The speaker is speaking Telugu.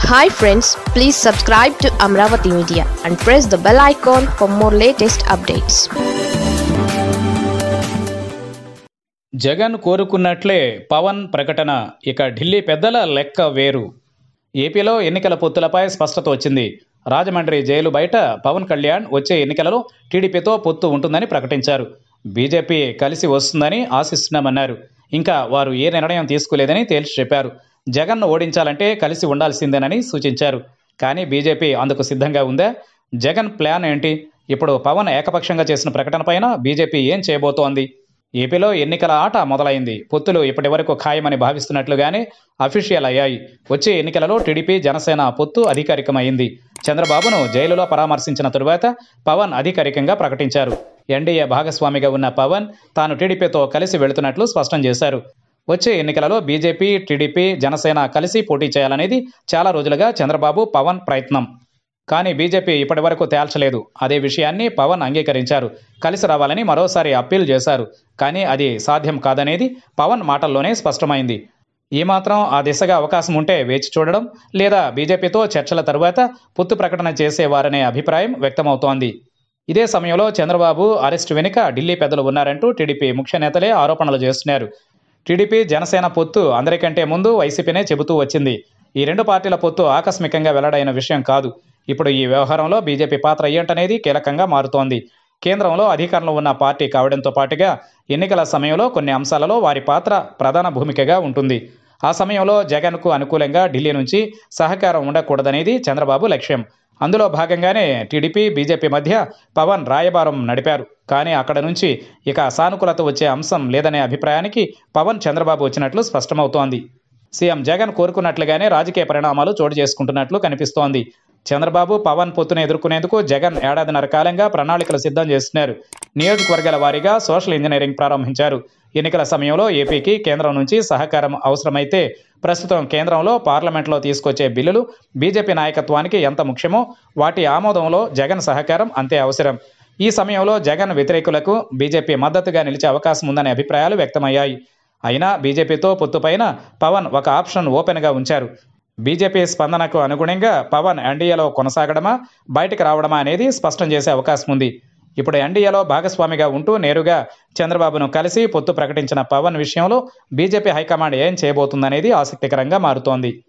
hi friends please subscribe to Amaravati media and press the bell icon for more latest updates Jagan కోరుకున్నట్లే పవన్ ప్రకటన ఇక ఢిల్లీ పెద్దల లెక్క వేరు ఏపీలో ఎన్నికల పొత్తులపై స్పష్టత వచ్చింది రాజమండ్రి జైలు బయట పవన్ కళ్యాణ్ వచ్చే ఎన్నికలలో టీడీపీతో పొత్తు ఉంటుందని ప్రకటించారు బీజేపీ కలిసి వస్తుందని ఆశిస్తున్నామన్నారు ఇంకా వారు ఏ నిర్ణయం తీసుకోలేదని తేల్చి చెప్పారు జగన్ను ఓడించాలంటే కలిసి ఉండాల్సిందేనని సూచించారు కానీ బీజేపీ అందుకు సిద్ధంగా ఉందా జగన్ ప్లాన్ ఏంటి ఇప్పుడు పవన్ ఏకపక్షంగా చేసిన ప్రకటనపైన బీజేపీ ఏం చేయబోతోంది ఏపీలో ఎన్నికల ఆట మొదలైంది పొత్తులు ఇప్పటి వరకు ఖాయమని భావిస్తున్నట్లుగానే అఫీషియల్ అయ్యాయి వచ్చే ఎన్నికలలో టీడీపీ జనసేన పొత్తు అధికారికమైంది చంద్రబాబును జైలులో పరామర్శించిన తరువాత పవన్ అధికారికంగా ప్రకటించారు ఎన్డీఏ భాగస్వామిగా ఉన్న పవన్ తాను టీడీపీతో కలిసి వెళుతున్నట్లు స్పష్టం చేశారు వచ్చే ఎన్నికలలో బీజేపీ టీడీపీ జనసేన కలిసి పోటీ చేయాలనేది చాలా రోజులుగా చంద్రబాబు పవన్ ప్రయత్నం కానీ బీజేపీ ఇప్పటి వరకు తేల్చలేదు అదే విషయాన్ని పవన్ అంగీకరించారు కలిసి రావాలని మరోసారి అప్పీల్ చేశారు కానీ అది సాధ్యం కాదనేది పవన్ మాటల్లోనే స్పష్టమైంది ఏమాత్రం ఆ దిశగా అవకాశం ఉంటే వేచి చూడడం లేదా బీజేపీతో చర్చల తరువాత పొత్తు ప్రకటన చేసేవారనే అభిప్రాయం వ్యక్తమవుతోంది ఇదే సమయంలో చంద్రబాబు అరెస్టు వెనుక ఢిల్లీ పెద్దలు ఉన్నారంటూ టీడీపీ ముఖ్య నేతలే ఆరోపణలు చేస్తున్నారు టీడీపీ జనసేన పొత్తు అందరికంటే ముందు వైసీపీనే చెబుతూ వచ్చింది ఈ రెండు పార్టీల పొత్తు ఆకస్మికంగా వెల్లడైన విషయం కాదు ఇప్పుడు ఈ వ్యవహారంలో బీజేపీ పాత్ర ఏంటనేది కీలకంగా మారుతోంది కేంద్రంలో అధికారంలో ఉన్న పార్టీ కావడంతో పాటుగా ఎన్నికల సమయంలో కొన్ని అంశాలలో వారి పాత్ర ప్రధాన భూమికగా ఉంటుంది ఆ సమయంలో జగన్కు అనుకూలంగా ఢిల్లీ నుంచి సహకారం ఉండకూడదనేది చంద్రబాబు లక్ష్యం అందులో భాగంగానే టీడీపీ బీజేపీ మధ్య పవన్ రాయబారం నడిపారు కానీ అక్కడ నుంచి ఇక సానుకూలత వచ్చే అంశం లేదనే అభిప్రాయానికి పవన్ చంద్రబాబు వచ్చినట్లు స్పష్టమవుతోంది సీఎం జగన్ కోరుకున్నట్లుగానే రాజకీయ పరిణామాలు చోటు చేసుకుంటున్నట్లు కనిపిస్తోంది చంద్రబాబు పవన్ పొత్తును ఎదుర్కొనేందుకు జగన్ ఏడాదిన్నర కాలంగా ప్రణాళికలు సిద్ధం చేస్తున్నారు నియోజకవర్గాల వారీగా సోషల్ ఇంజనీరింగ్ ప్రారంభించారు ఎన్నికల సమయంలో ఏపీకి కేంద్రం నుంచి సహకారం అవసరమైతే ప్రస్తుతం కేంద్రంలో పార్లమెంట్లో తీసుకొచ్చే బిల్లులు బీజేపీ నాయకత్వానికి ఎంత ముఖ్యమో వాటి ఆమోదంలో జగన్ సహకారం అంతే అవసరం ఈ సమయంలో జగన్ వ్యతిరేకులకు బీజేపీ మద్దతుగా నిలిచే అవకాశం ఉందనే అభిప్రాయాలు వ్యక్తమయ్యాయి అయినా బీజేపీతో పొత్తుపైన పవన్ ఒక ఆప్షన్ ఓపెన్గా ఉంచారు బీజేపీ స్పందనకు అనుగుణంగా పవన్ ఎన్డీఏలో కొనసాగడమా బయటకు రావడమా అనేది స్పష్టం చేసే అవకాశం ఉంది ఇప్పుడు ఎన్డీఏలో భాగస్వామిగా ఉంటూ నేరుగా చంద్రబాబును కలిసి పొత్తు ప్రకటించిన పవన్ విషయంలో బీజేపీ హైకమాండ్ ఏం చేయబోతుందనేది ఆసక్తికరంగా మారుతోంది